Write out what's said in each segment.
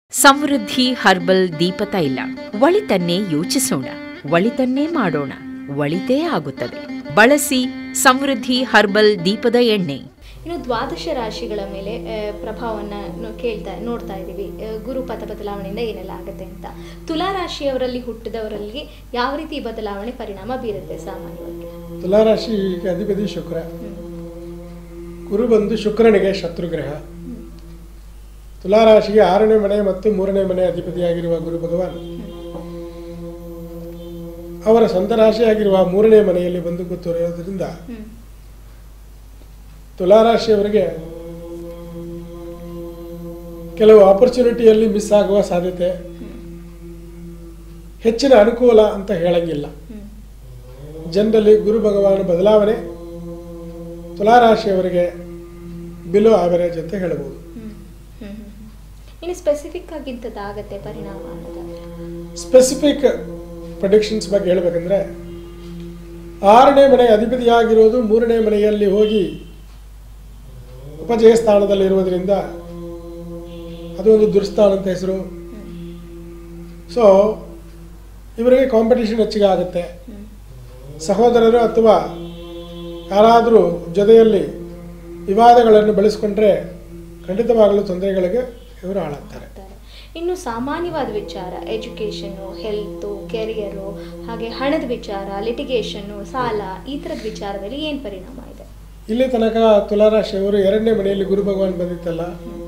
ಸಮೃದ್ಧಿ herbal ದೀಪ ತೈಲ ಒಳಿತನ್ನೇ ಯೋಚಿಸೋಣ ಒಳಿತನ್ನೇ ಮಾಡೋಣ ಒಳಿತೇ ಆಗುತ್ತದೆ ಬಳಸಿ ಸಮೃದ್ಧಿ ಹರ್ಬಲ್ ದೀಪದ ಎಣ್ಣೆ ಇನ್ನು ದ್ವಾದಶ ರಾಶಿಗಳ ಮೇಲೆ ಆ, ಪ್ರಭಾವವನ್ನ ನ- ಕೇಳ್ತಾ ನೋಡ್ತಾ ಇದ್ದೀವಿ ಆ, ಗುರು ಪಥ ಬದಲಾವಣೆಯಿಂದ ಏನೆಲ್ಲ ಆಗುತ್ತೆ ಅಂತ ತುಲಾ ರಾಶಿಯವರಲ್ಲಿ ಹುಟ್ಟಿದವರಲ್ಲಿ ಯಾವ ರೀತಿ ಈ ಬದಲಾವಣೆ ಪರಿಣಾಮ ಬೀರುತ್ತೆ ಸಾಮಾನ್ಯವಾಗಿ ತುಲಾರಾಶಿಗೆ ಅಧಿಪತಿ ಶುಕ್ರ ಗುರು ಬಂದು ಶುಕ್ರನಿಗೆ ಶತ್ರುಗ್ರಹ ತುಲಾರಾಶಿಗೆ ಆರನೇ ಮನೆ ಮತ್ತು ಮೂರನೇ ಮನೆ ಅಧಿಪತಿಯಾಗಿರುವ ಗುರು ಭಗವಾನ್ ಅವರ ಸ್ವಂತ ರಾಶಿಯಾಗಿರುವ ಮೂರನೇ ಮನೆಯಲ್ಲಿ ಬಂದು ಕೂತಿರೋದ್ರಿಂದ ಹ್ಮ್. ತುಲಾರಾಶಿಯವರಿಗೆ ಕೆಲವು ಆಪರ್ಚುನಿಟಿಯಲ್ಲಿ ಮಿಸ್ ಆಗುವ ಸಾಧ್ಯತೆ ಹೆಚ್ಚಿನ ಅನುಕೂಲ ಅಂತ ಹೇಳಂಗಿಲ್ಲ ಹ್ಮ್. ಜನರಲಿ ಗುರು ಭಗವಾನ ಬದಲಾವಣೆ ತುಲಾರಾಶಿಯವರಿಗೆ ಬಿಲೋ ಆವರೇಜ್ ಅಂತ ಹೇಳಬಹುದು ಹ್ಮ್. ಹ್ಮ್. ಹ್ಮ್. ಇನ್ನು ಸ್ಪೆಸಿಫಿಕ್ ಆಗಿಂಥದ್ದು ಆಗತ್ತೆ ಪರಿಣಾಮ ಅನ್ನೋದಾದ್ರೆ ಸ್ಪೆಸಿಫಿಕ್ ಪ್ರೊಡಿಕ್ಷನ್ಸ್ ಬಗ್ಗೆ ಹೇಳಬೇಕಂದ್ರೆ ಆರನೇ ಮನೆ ಅಧಿಪತಿಯಾಗಿರೋದು ಮೂರನೇ ಮನೆಯಲ್ಲಿ ಹೋಗಿ ಉಪಜಯ ಸ್ಥಾನದಲ್ಲಿ ಇರುವುದರಿಂದ ಅದು ಒಂದು ದುರ್ಸ್ಥಾನ ಅಂತ ಹೆಸರು ಸೊ ಇವರಿಗೆ ಕಾಂಪಿಟೇಷನ್ ಹೆಚ್ಚಿಗೆ ಆಗುತ್ತೆ ಹ್ಮ್. ಸಹೋದರರು ಅಥವಾ ಯಾರಾದರೂ ಜೊತೆಯಲ್ಲಿ ವಿವಾದಗಳನ್ನು ಬೆಳೆಸ್ಕೊಂಡ್ರೆ ಖಂಡಿತವಾಗಲೂ ತೊಂದರೆಗಳಿಗೆ ಇವರು ಹಾಳಾಗ್ತಾರೆ ಆಗ್ತಾರೆ. ಇನ್ನು ಸಾಮಾನ್ಯವಾದ ವಿಚಾರ ಎಜುಕೇಷನು ಹೆಲ್ತು ಕೆರಿಯರು ಹಾಗೆ ಹಣದ ವಿಚಾರ ಲಿಟಿಗೇಷನ್ನು ಸಾಲ ಈ ಥರದ ವಿಚಾರದಲ್ಲಿ ಏನು ಪರಿಣಾಮ ಇದೆ ಇಲ್ಲಿ ತನಕ ತುಲಾರಾಶಿಯವರು ಎರಡನೇ ಮನೆಯಲ್ಲಿ ಗುರು ಭಗವಾನ್ ಬಂದಿತ್ತಲ್ಲ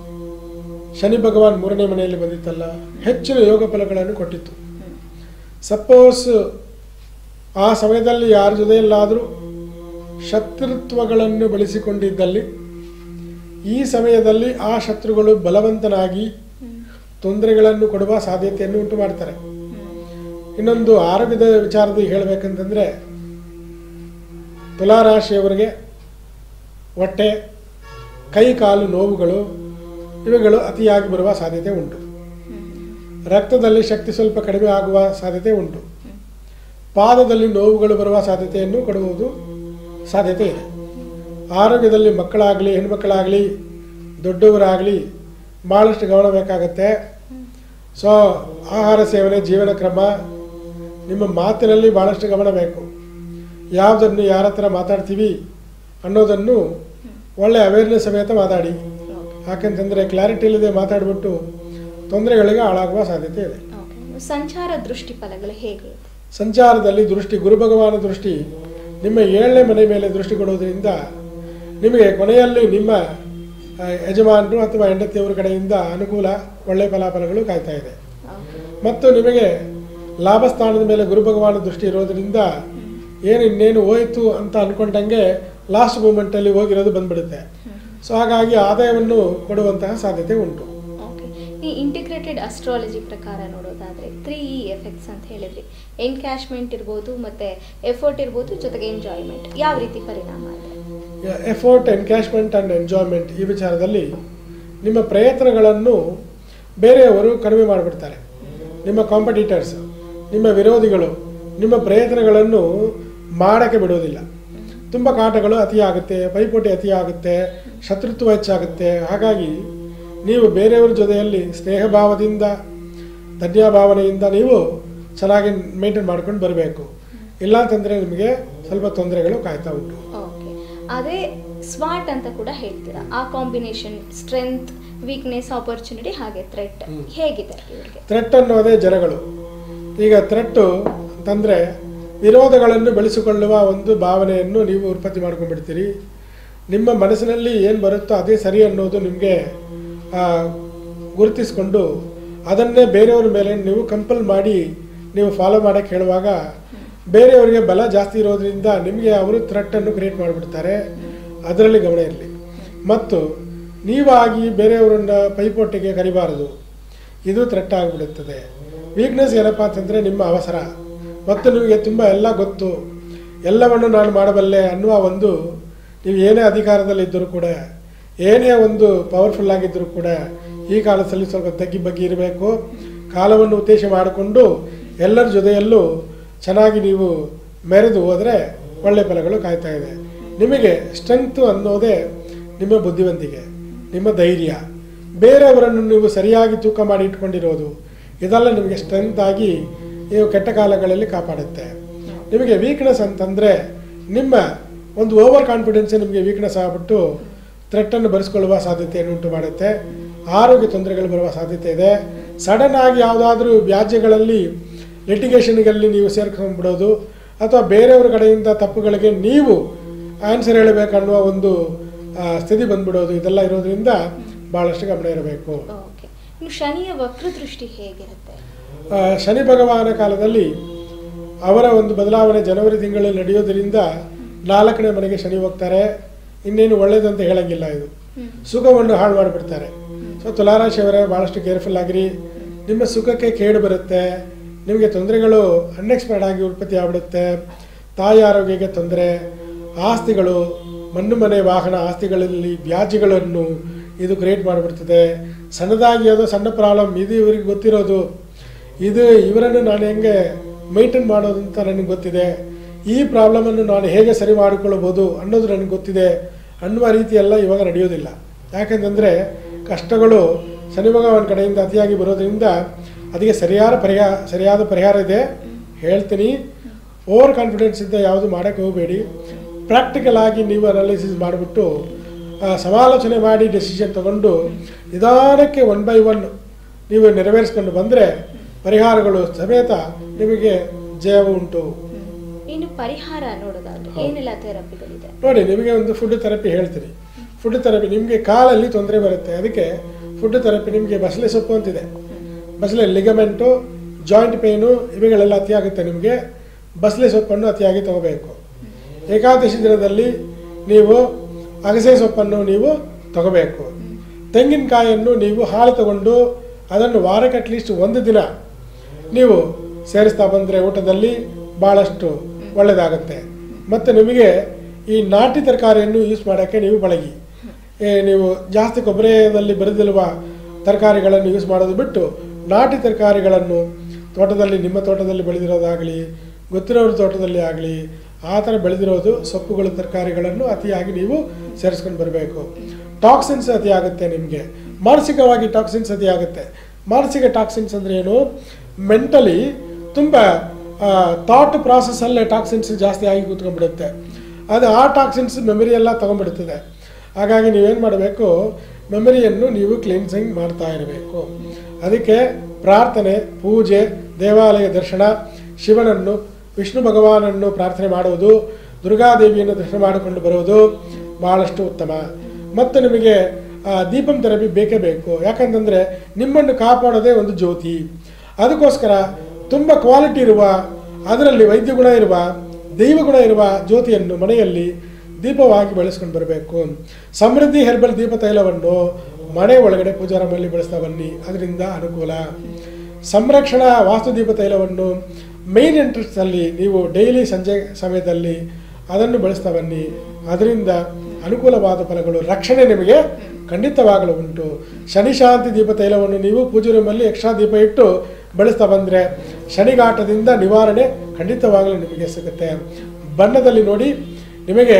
ಶನಿ ಭಗವಾನ್ ಮೂರನೇ ಮನೆಯಲ್ಲಿ ಬಂದಿತ್ತಲ್ಲ ಹೆಚ್ಚಿನ ಯೋಗ ಫಲಗಳನ್ನು ಕೊಟ್ಟಿತ್ತು ಹ್ಮ್. ಸಪೋಸ್ ಆ ಸಮಯದಲ್ಲಿ ಯಾರ ಜೊತೆಯಲ್ಲಾದರೂ ಶತ್ರುತ್ವಗಳನ್ನು ಬೆಳೆಸಿಕೊಂಡಿದ್ದಲ್ಲಿ ಈ ಸಮಯದಲ್ಲಿ ಆ ಶತ್ರುಗಳು ಬಲವಂತನಾಗಿ ಹ್ಮ್. ತೊಂದರೆಗಳನ್ನು ಕೊಡುವ ಸಾಧ್ಯತೆಯನ್ನು ಉಂಟು ಮಾಡ್ತಾರೆ ಹ್ಮ್. ಇನ್ನೊಂದು ಆರೋಗ್ಯದ ವಿಚಾರದಲ್ಲಿ ಹೇಳಬೇಕಂತಂದರೆ ತುಲಾರಾಶಿಯವರಿಗೆ ಹೊಟ್ಟೆ ಕೈ ಕಾಲು ನೋವುಗಳು ಇವುಗಳು ಅತಿಯಾಗಿ ಬರುವ ಸಾಧ್ಯತೆ ಉಂಟು ಹ್ಮ್. ರಕ್ತದಲ್ಲಿ ಶಕ್ತಿ ಸ್ವಲ್ಪ ಕಡಿಮೆ ಆಗುವ ಸಾಧ್ಯತೆ ಉಂಟು ಪಾದದಲ್ಲಿ ನೋವುಗಳು ಬರುವ ಸಾಧ್ಯತೆಯನ್ನು ಕೊಡುವುದು ಸಾಧ್ಯತೆ ಇದೆ ಆರೋಗ್ಯದಲ್ಲಿ ಮಕ್ಕಳಾಗಲಿ ಹೆಣ್ಮಕ್ಕಳಾಗಲಿ ದೊಡ್ಡವರಾಗಲಿ ಭಾಳಷ್ಟು ಗಮನ ಬೇಕಾಗತ್ತೆ ಸೊ ಆಹಾರ ಸೇವನೆ ಜೀವನ ಕ್ರಮ ನಿಮ್ಮ ಮಾತಿನಲ್ಲಿ ಭಾಳಷ್ಟು ಗಮನ ಬೇಕು ಯಾವುದನ್ನು ಯಾರ ಹತ್ರ ಮಾತಾಡ್ತೀವಿ ಅನ್ನೋದನ್ನು ಒಳ್ಳೆ ಅವೇರ್ನೆಸ್ ಸಮೇತ ಮಾತಾಡಿ ಯಾಕೆಂತಂದರೆ ಕ್ಲಾರಿಟಿ ಇಲ್ಲದೆ ಮಾತಾಡಿಬಿಟ್ಟು ತೊಂದರೆಗಳಿಗೆ ಹಾಳಾಗುವ ಸಾಧ್ಯತೆ ಇದೆ ಓಕೆ. ಇನ್ನು ಸಂಚಾರ ದೃಷ್ಟಿ ಫಲಗಳು ಹೇಗೆ ಇದೆ ಸಂಚಾರದಲ್ಲಿ ದೃಷ್ಟಿ ಗುರು ಭಗವಾನ ದೃಷ್ಟಿ ನಿಮ್ಮ ಏಳನೇ ಮನೆ ಮೇಲೆ ದೃಷ್ಟಿ ಕೊಡುವುದರಿಂದ ನಿಮಗೆ ಕೊನೆಯಲ್ಲಿ ನಿಮ್ಮ ಆ, ಯಜಮಾನರು ಅಥವಾ ಹೆಂಡತಿಯವರ ಕಡೆಯಿಂದ ಅನುಕೂಲ ಒಳ್ಳೆಯ ಫಲಾಫಲಗಳು ಕಾಯ್ತಾ ಇದೆ ಓಕೆ. ಮತ್ತು ನಿಮಗೆ ಲಾಭ ಸ್ಥಾನದ ಮೇಲೆ ಗುರು ಭಗವಾನ ದೃಷ್ಟಿ ಇರೋದರಿಂದ ಏನು ಇನ್ನೇನು ಹೋಯಿತು ಅಂತ ಅಂದ್ಕೊಂಡಂಗೆ ಲಾಸ್ಟ್ ಮೂಮೆಂಟಲ್ಲಿ ಹೋಗಿರೋದು ಬಂದ್ಬಿಡುತ್ತೆ ಸೊ ಹಾಗಾಗಿ ಆದಾಯವನ್ನು ಕೊಡುವಂತಹ ಸಾಧ್ಯತೆ ಉಂಟು ಓಕೆ ಈ ಇಂಟಿಗ್ರೇಟೆಡ್ ಅಸ್ಟ್ರಾಲಜಿ ಪ್ರಕಾರ ನೋಡೋದಾದ್ರೆ ತ್ರೀ ಇ ಎಫೆಕ್ಟ್ಸ್ ಅಂತ ಹೇಳಿದ್ರಿ ಎನ್ಕ್ಯಾಶ್ಮೆಂಟ್ ಇರ್ಬೋದು ಮತ್ತೆ ಎಫರ್ಟ್ ಇರ್ಬೋದು ಜೊತೆಗೆ ಎಂಜಾಯ್ಮೆಂಟ್ ಯಾವ ರೀತಿ ಪರಿಣಾಮ ಇದೆ ಎಫೋರ್ಟ್ ಎನ್ಕ್ಯಾಶ್ಮೆಂಟ್ ಆ್ಯಂಡ್ ಎಂಜಾಯ್ಮೆಂಟ್ ಈ ವಿಚಾರದಲ್ಲಿ ನಿಮ್ಮ ಪ್ರಯತ್ನಗಳನ್ನು ಬೇರೆಯವರು ಕಡಿಮೆ ಮಾಡಿಬಿಡ್ತಾರೆ ನಿಮ್ಮ ಕಾಂಪಿಟೀಟರ್ಸ್ ನಿಮ್ಮ ವಿರೋಧಿಗಳು ನಿಮ್ಮ ಪ್ರಯತ್ನಗಳನ್ನು ಮಾಡೋಕ್ಕೆ ಬಿಡೋದಿಲ್ಲ ತುಂಬ ಕಾಟಗಳು ಅತಿಯಾಗುತ್ತೆ ಪೈಪೋಟಿ ಅತಿಯಾಗುತ್ತೆ ಶತ್ರುತ್ವ ಹೆಚ್ಚಾಗುತ್ತೆ ಹಾಗಾಗಿ ನೀವು ಬೇರೆಯವರ ಜೊತೆಯಲ್ಲಿ ಸ್ನೇಹ ಭಾವದಿಂದ ಧನ್ಯಭಾವನೆಯಿಂದ ನೀವು ಚೆನ್ನಾಗಿ ಮೇಂಟೈನ್ ಮಾಡ್ಕೊಂಡು ಬರಬೇಕು ಇಲ್ಲ ಅಂತಂದರೆ ನಿಮಗೆ ಸ್ವಲ್ಪ ತೊಂದರೆಗಳು ಕಾಯ್ತಾ ಉಂಟು ಓಕೆ ಅದೇ ಸ್ಮಾರ್ಟ್ ಅಂತ ಕೂಡ ಹೇಳ್ತೀರಾ ಆ ಕಾಂಬಿನೇಷನ್ ಸ್ಟ್ರೆಂತ್ ವೀಕ್ನೆಸ್ ಆಪರ್ಚುನಿಟಿ ಹಾಗೆ ಥ್ರೆಟ್ ಹೇಗಿದೆ ಇವ್ರಿಗೆ ಥ್ರೆಟ್ ಅನ್ನೋದೇ ಜನಗಳು ಈಗ ಥ್ರೆಟ್ಟು ಅಂತಂದರೆ ವಿರೋಧಗಳನ್ನು ಬೆಳೆಸಿಕೊಳ್ಳುವ ಒಂದು ಭಾವನೆಯನ್ನು ನೀವು ಉತ್ಪತ್ತಿ ಮಾಡ್ಕೊಂಡ್ಬಿಡ್ತೀರಿ ನಿಮ್ಮ ಮನಸ್ಸಿನಲ್ಲಿ ಏನು ಬರುತ್ತೋ ಅದೇ ಸರಿ ಅನ್ನೋದು ನಿಮಗೆ ಗುರುತಿಸ್ಕೊಂಡು ಅದನ್ನೇ ಬೇರೆಯವ್ರ ಮೇಲೆ ನೀವು ಕಂಪಲ್ ಮಾಡಿ ನೀವು ಫಾಲೋ ಮಾಡೋಕ್ಕೆ ಹೇಳುವಾಗ ಬೇರೆಯವರಿಗೆ ಬಲ ಜಾಸ್ತಿ ಇರೋದ್ರಿಂದ ನಿಮಗೆ ಅವರು ಥ್ರೆಟ್ಟನ್ನು ಕ್ರಿಯೇಟ್ ಮಾಡಿಬಿಡ್ತಾರೆ ಅದರಲ್ಲಿ ಗಮನ ಇರಲಿ ಮತ್ತು ನೀವಾಗಿ ಬೇರೆಯವರನ್ನ ಪೈಪೋಟಿಗೆ ಕರಿಬಾರದು ಇದು ಥ್ರೆಟ್ ಆಗಿಬಿಡುತ್ತದೆ ವೀಕ್ನೆಸ್ ಏನಪ್ಪ ಅಂತಂದರೆ ನಿಮ್ಮ ಅವಸರ ಮತ್ತು ನಿಮಗೆ ತುಂಬ ಎಲ್ಲ ಗೊತ್ತು ಎಲ್ಲವನ್ನು ನಾನು ಮಾಡಬಲ್ಲೆ ಅನ್ನುವ ಒಂದು ನೀವು ಏನೇ ಅಧಿಕಾರದಲ್ಲಿದ್ದರೂ ಕೂಡ ಏನೇ ಒಂದು ಪವರ್ಫುಲ್ ಆಗಿದ್ದರೂ ಕೂಡ ಈ ಕಾಲದಲ್ಲಿ ಸ್ವಲ್ಪ ತಗ್ಗಿ ಬಗ್ಗಿ ಇರಬೇಕು ಕಾಲವನ್ನು ಉದ್ದೇಶ ಮಾಡಿಕೊಂಡು ಎಲ್ಲರ ಜೊತೆಯಲ್ಲೂ ಚೆನ್ನಾಗಿ ನೀವು ಮೆರೆದು ಹೋದರೆ ಒಳ್ಳೆಯ ಫಲಗಳು ಕಾಯ್ತಾ ಇದೆ ನಿಮಗೆ ಸ್ಟ್ರೆಂತ್ ಅನ್ನೋದೇ ನಿಮ್ಮ ಬುದ್ಧಿವಂತಿಕೆ ನಿಮ್ಮ ಧೈರ್ಯ ಬೇರೆಯವರನ್ನು ನೀವು ಸರಿಯಾಗಿ ತೂಕ ಮಾಡಿ ಇಟ್ಕೊಂಡಿರೋದು ಇದೆಲ್ಲ ನಿಮಗೆ ಸ್ಟ್ರೆಂತ್ ಆಗಿ ನೀವು ಕೆಟ್ಟ ಕಾಲಗಳಲ್ಲಿ ಕಾಪಾಡುತ್ತೆ ನಿಮಗೆ ವೀಕ್ನೆಸ್ ಅಂತಂದರೆ ನಿಮ್ಮ ಒಂದು ಓವರ್ ಕಾನ್ಫಿಡೆನ್ಸ್ ನಿಮಗೆ ವೀಕ್ನೆಸ್ ಆಗಿಬಿಟ್ಟು ಥ್ರೆಟ್ಟನ್ನು ಬರೆಸ್ಕೊಳ್ಳುವ ಸಾಧ್ಯತೆಯನ್ನು ಉಂಟು ಮಾಡುತ್ತೆ ಆರೋಗ್ಯ ತೊಂದರೆಗಳು ಬರುವ ಸಾಧ್ಯತೆ ಇದೆ ಸಡನ್ ಆಗಿ ಯಾವುದಾದ್ರೂ ವ್ಯಾಜ್ಯಗಳಲ್ಲಿ ಲಿಟಿಗೇಷನ್ಗಳಲ್ಲಿ ನೀವು ಸೇರ್ಕೊಂಡ್ಬಿಡೋದು ಅಥವಾ ಬೇರೆಯವ್ರ ಕಡೆಯಿಂದ ತಪ್ಪುಗಳಿಗೆ ನೀವು ಆನ್ಸರ್ ಹೇಳಬೇಕನ್ನುವ ಒಂದು ಆ, ಸ್ಥಿತಿ ಬಂದ್ಬಿಡೋದು ಇದೆಲ್ಲ ಇರೋದ್ರಿಂದ ಭಾಳಷ್ಟು ಗಮನ ಇರಬೇಕು ಓಕೆ ಇನ್ನು ಶನಿಯ ವಕ್ರದೃಷ್ಟಿ ಹೇಗಿರುತ್ತೆ ಆ, ಶನಿ ಭಗವಾನ ಕಾಲದಲ್ಲಿ ಅವರ ಒಂದು ಬದಲಾವಣೆ ಜನವರಿ ತಿಂಗಳಲ್ಲಿ ನಡೆಯೋದ್ರಿಂದ ನಾಲ್ಕನೇ ಮನೆಗೆ ಶನಿ ಹೋಗ್ತಾರೆ ಇನ್ನೇನು ಒಳ್ಳೇದಂತ ಹೇಳಂಗಿಲ್ಲ ಇದು ಸುಖವನ್ನು ಹಾಳು ಮಾಡಿಬಿಡ್ತಾರೆ ಸೊ ತುಲಾರಾಶಿಯವರೇ ಭಾಳಷ್ಟು ಕೇರ್ಫುಲ್ ಆಗಿರಿ ನಿಮ್ಮ ಸುಖಕ್ಕೆ ಕೇಡು ಬರುತ್ತೆ ನಿಮಗೆ ತೊಂದರೆಗಳು ಅನ್ಎಕ್ಸ್ಪೆಕ್ಟ್ ಆಗಿ ಉತ್ಪತ್ತಿ ಆಗ್ಬಿಡುತ್ತೆ ತಾಯಿ ಆರೋಗ್ಯಕ್ಕೆ ತೊಂದರೆ ಆಸ್ತಿಗಳು ಮಣ್ಣು ಮನೆ ವಾಹನ ಆಸ್ತಿಗಳಲ್ಲಿ ವ್ಯಾಜ್ಯಗಳನ್ನು ಇದು ಕ್ರಿಯೇಟ್ ಮಾಡಿಬಿಡ್ತದೆ ಸಣ್ಣದಾಗಿ ಯಾವುದೋ ಸಣ್ಣ ಪ್ರಾಬ್ಲಮ್ ಇದು ಇವರಿಗೆ ಗೊತ್ತಿರೋದು ಇದು ಇವರನ್ನು ನಾನು ಹೆಂಗೆ ಮೈಂಟೈನ್ ಮಾಡೋದು ಅಂತ ನನಗೆ ಗೊತ್ತಿದೆ ಈ ಪ್ರಾಬ್ಲಮನ್ನು ನಾನು ಹೇಗೆ ಸರಿ ಮಾಡಿಕೊಳ್ಳಬಹುದು ಅನ್ನೋದು ನನಗೆ ಗೊತ್ತಿದೆ ಅನ್ನುವ ರೀತಿ ಎಲ್ಲ ಇವಾಗ ನಡೆಯೋದಿಲ್ಲ ಯಾಕೆಂತಂದರೆ ಕಷ್ಟಗಳು ಶನಿ ಭಗವಾನ್ ಕಡೆಯಿಂದ ಅತಿಯಾಗಿ ಬರೋದ್ರಿಂದ ಅದಕ್ಕೆ ಸರಿಯಾದ ಪರಿಹಾರ ಸರಿಯಾದ ಪರಿಹಾರ ಇದೆ ಹೇಳ್ತೀನಿ ಓವರ್ ಕಾನ್ಫಿಡೆನ್ಸ್ ಇದ್ದ ಯಾವುದು ಮಾಡೋಕ್ಕೆ ಹೋಗಬೇಡಿ ಪ್ರಾಕ್ಟಿಕಲ್ ಆಗಿ ನೀವು ಅನಾಲಿಸಿಸ್ ಮಾಡಿಬಿಟ್ಟು ಆ, ಸಮಾಲೋಚನೆ ಮಾಡಿ ಡೆಸಿಷನ್ ತಗೊಂಡು ನಿಧಾನಕ್ಕೆ ಒನ್ ಬೈ ಒನ್ ನೀವು ನೆರವೇರಿಸ್ಕೊಂಡು ಬಂದರೆ ಪರಿಹಾರಗಳು ಸಮೇತ ನಿಮಗೆ ಜಯವು ಉಂಟು ಇನ್ನು ಪರಿಹಾರ ನೋಡೋದಾದ್ರೆ ಏನೆಲ್ಲ ಥೆರಪಿಗಳಿದೆ ನೋಡಿ ನಿಮಗೆ ಒಂದು ಫುಡ್ ಥೆರಪಿ ಹೇಳ್ತೀನಿ ಫುಡ್ ಥೆರಪಿ ನಿಮಗೆ ಕಾಲಲ್ಲಿ ತೊಂದರೆ ಬರುತ್ತೆ ಅದಕ್ಕೆ ಫುಡ್ ಥೆರಪಿ ನಿಮಗೆ ಬಸಳೆ ಸೊಪ್ಪು ಅಂತಿದೆ ಬಸಳೆ ಲಿಗಮೆಂಟು ಜಾಯಿಂಟ್ ಪೇನು ಇವುಗಳೆಲ್ಲ ಅತಿಯಾಗುತ್ತೆ ನಿಮಗೆ ಬಸಳೆ ಸೊಪ್ಪನ್ನು ಅತಿಯಾಗಿ ತಗೋಬೇಕು ಏಕಾದಶಿ ದಿನದಲ್ಲಿ ನೀವು ಅಗಸೆ ಸೊಪ್ಪನ್ನು ನೀವು ತಗೋಬೇಕು ತೆಂಗಿನಕಾಯಿಯನ್ನು ನೀವು ಹಾಲು ತಗೊಂಡು ಅದನ್ನು ವಾರಕ್ಕೆ ಅಟ್ಲೀಸ್ಟ್ ಒಂದು ದಿನ ನೀವು ಸೇರಿಸ್ತಾ ಬಂದರೆ ಊಟದಲ್ಲಿ ಭಾಳಷ್ಟು ಒಳ್ಳೆಯದಾಗುತ್ತೆ ಮತ್ತು ನಿಮಗೆ ಈ ನಾಟಿ ತರಕಾರಿಯನ್ನು ಯೂಸ್ ಮಾಡೋಕ್ಕೆ ನೀವು ಬಳಗಿ ಏ, ನೀವು ಜಾಸ್ತಿ ಕೊಬ್ಬರಿಯಲ್ಲಿ ಬರೆದಿರುವ ತರಕಾರಿಗಳನ್ನು ಯೂಸ್ ಮಾಡೋದು ಬಿಟ್ಟು ನಾಟಿ ತರಕಾರಿಗಳನ್ನು ತೋಟದಲ್ಲಿ ನಿಮ್ಮ ತೋಟದಲ್ಲಿ ಬೆಳೆದಿರೋದಾಗಲಿ ಗೊತ್ತಿರೋರ ತೋಟದಲ್ಲಿ ಆಗಲಿ ಆ ಥರ ಬೆಳೆದಿರೋದು ಸೊಪ್ಪುಗಳು ತರಕಾರಿಗಳನ್ನು ಅತಿಯಾಗಿ ನೀವು ಸೇರಿಸ್ಕೊಂಡು ಬರಬೇಕು ಟಾಕ್ಸಿನ್ಸ್ ಅತಿ ಆಗುತ್ತೆ ನಿಮಗೆ ಮಾನಸಿಕವಾಗಿ ಟಾಕ್ಸಿನ್ಸ್ ಅತಿ ಆಗುತ್ತೆ ಮಾನಸಿಕ ಟಾಕ್ಸಿನ್ಸ್ ಅಂದರೆ ಏನು ಮೆಂಟಲಿ ತುಂಬ ಥಾಟ್ ಪ್ರಾಸೆಸ್ಸಲ್ಲೇ ಟಾಕ್ಸಿನ್ಸ್ ಜಾಸ್ತಿ ಆಗಿ ಕೂತ್ಕೊಂಡ್ಬಿಡುತ್ತೆ ಅದು ಆ ಟಾಕ್ಸಿನ್ಸ್ ಮೆಮರಿ ಎಲ್ಲ ತೊಗೊಂಡ್ಬಿಡ್ತದೆ ಹಾಗಾಗಿ ನೀವೇನು ಮಾಡಬೇಕು ಮೆಮರಿಯನ್ನು ನೀವು ಕ್ಲೀನ್ಸಿಂಗ್ ಮಾಡ್ತಾ ಇರಬೇಕು ಅದಕ್ಕೆ ಪ್ರಾರ್ಥನೆ ಪೂಜೆ ದೇವಾಲಯ ದರ್ಶನ ಶಿವನನ್ನು ವಿಷ್ಣು ಭಗವಾನನ್ನು ಪ್ರಾರ್ಥನೆ ಮಾಡುವುದು ದುರ್ಗಾದೇವಿಯನ್ನು ದರ್ಶನ ಮಾಡಿಕೊಂಡು ಬರುವುದು ಬಹಳಷ್ಟು ಉತ್ತಮ ಮತ್ತು ನಿಮಗೆ ಆ, ದೀಪಂ ಥೆರಪಿ ಬೇಕೇ ಬೇಕು ಯಾಕಂತಂದರೆ ನಿಮ್ಮನ್ನು ಕಾಪಾಡೋದೇ ಒಂದು ಜ್ಯೋತಿ ಅದಕ್ಕೋಸ್ಕರ ತುಂಬ ಕ್ವಾಲಿಟಿ ಇರುವ ಅದರಲ್ಲಿ ವೈದ್ಯ ಗುಣ ಇರುವ ದೈವ ಗುಣ ಇರುವ ಜ್ಯೋತಿಯನ್ನು ಮನೆಯಲ್ಲಿ ದೀಪವಾಗಿ ಬೆಳೆಸ್ಕೊಂಡು ಬರಬೇಕು ಸಮೃದ್ಧಿ ಹೆರ್ಬಲ್ ದೀಪ ತೈಲವನ್ನು ಮನೆ ಒಳಗಡೆ ಪೂಜಾ ರೂಮಲ್ಲಿ ಬಳಸ್ತಾ ಬನ್ನಿ ಅದರಿಂದ ಅನುಕೂಲ ಸಂರಕ್ಷಣಾ ವಾಸ್ತುದೀಪ ತೈಲವನ್ನು ಮೇನ್ ಎಂಟ್ರೆನ್ಸಲ್ಲಿ ನೀವು ಡೈಲಿ ಸಂಜೆ ಸಮಯದಲ್ಲಿ ಅದನ್ನು ಬಳಸ್ತಾ ಬನ್ನಿ ಅದರಿಂದ ಅನುಕೂಲವಾದ ಫಲಗಳು ರಕ್ಷಣೆ ನಿಮಗೆ ಖಂಡಿತವಾಗಲು ಉಂಟು ಶನಿ ಶಾಂತಿ ದೀಪ ತೈಲವನ್ನು ನೀವು ಪೂಜೆ ರೂಮಲ್ಲಿ ಎಕ್ಸ್ಟ್ರಾ ದೀಪ ಇಟ್ಟು ಬಳಸ್ತಾ ಬಂದರೆ ಶನಿಗಾಟದಿಂದ ನಿವಾರಣೆ ಖಂಡಿತವಾಗಲೂ ನಿಮಗೆ ಸಿಗುತ್ತೆ ಬಣ್ಣದಲ್ಲಿ ನೋಡಿ ನಿಮಗೆ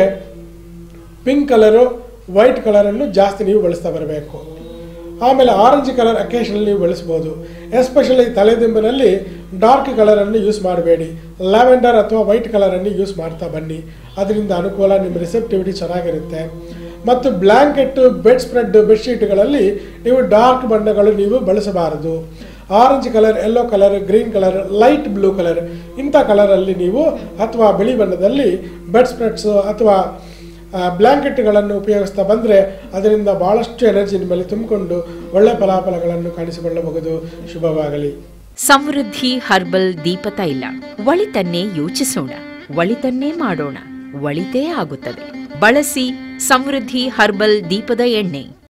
ಪಿಂಕ್ ಕಲರು ವೈಟ್ ಕಲರನ್ನು ಜಾಸ್ತಿ ನೀವು ಬಳಸ್ತಾ ಬರಬೇಕು ಆಮೇಲೆ ಆರೆಂಜ್ ಕಲರ್ ಅಕೇಶನಲ್ಲಿ ನೀವು ಬಳಸ್ಬೋದು ಎಸ್ಪೆಷಲಿ ತಲೆದಿಂಬಿನಲ್ಲಿ ಡಾರ್ಕ್ ಕಲರನ್ನು ಯೂಸ್ ಮಾಡಬೇಡಿ ಲ್ಯಾವೆಂಡರ್ ಅಥವಾ ವೈಟ್ ಕಲರನ್ನು ಯೂಸ್ ಮಾಡ್ತಾ ಬನ್ನಿ ಅದರಿಂದ ಅನುಕೂಲ ನಿಮ್ಮ ರಿಸೆಪ್ಟಿವಿಟಿ ಚೆನ್ನಾಗಿರುತ್ತೆ ಮತ್ತು ಬ್ಲ್ಯಾಂಕೆಟ್ ಬೆಡ್ ಸ್ಪ್ರೆಡ್ ಬೆಡ್ಶೀಟ್ಗಳಲ್ಲಿ ನೀವು ಡಾರ್ಕ್ ಬಣ್ಣಗಳು ನೀವು ಬಳಸಬಾರದು orange colour yellow colour green colour light blue colour ಇಂಥ ಕಲರಲ್ಲಿ ನೀವು ಅಥವಾ ಬಿಳಿ ಬಣ್ಣದಲ್ಲಿ ಬೆಡ್ ಸ್ಪ್ರೆಡ್ಸು ಅಥವಾ ಬ್ಲ್ಯಾಂಕೆಟ್ಗಳನ್ನು ಉಪಯೋಗಿಸ್ತಾ ಬಂದರೆ ಅದರಿಂದ ಭಾಳಷ್ಟು ಎನರ್ಜಿ ನಿಮ್ಮಲ್ಲಿ ತುಂಬಿಕೊಂಡು ಒಳ್ಳೆ ಫಲಾಫಲಗಳನ್ನು ಕಾಣಿಸಿಕೊಳ್ಳಬಹುದು ಶುಭವಾಗಲಿ ಸಮೃದ್ಧಿ ಹರ್ಬಲ್ ದೀಪ ತೈಲ ಒಳಿತನ್ನೇ ಯೋಚಿಸೋಣ ಒಳಿತನ್ನೇ ಮಾಡೋಣ ಒಳಿತೇ ಆಗುತ್ತದೆ ಬಳಸಿ ಸಮೃದ್ಧಿ ಹರ್ಬಲ್ ದೀಪದ ಎಣ್ಣೆ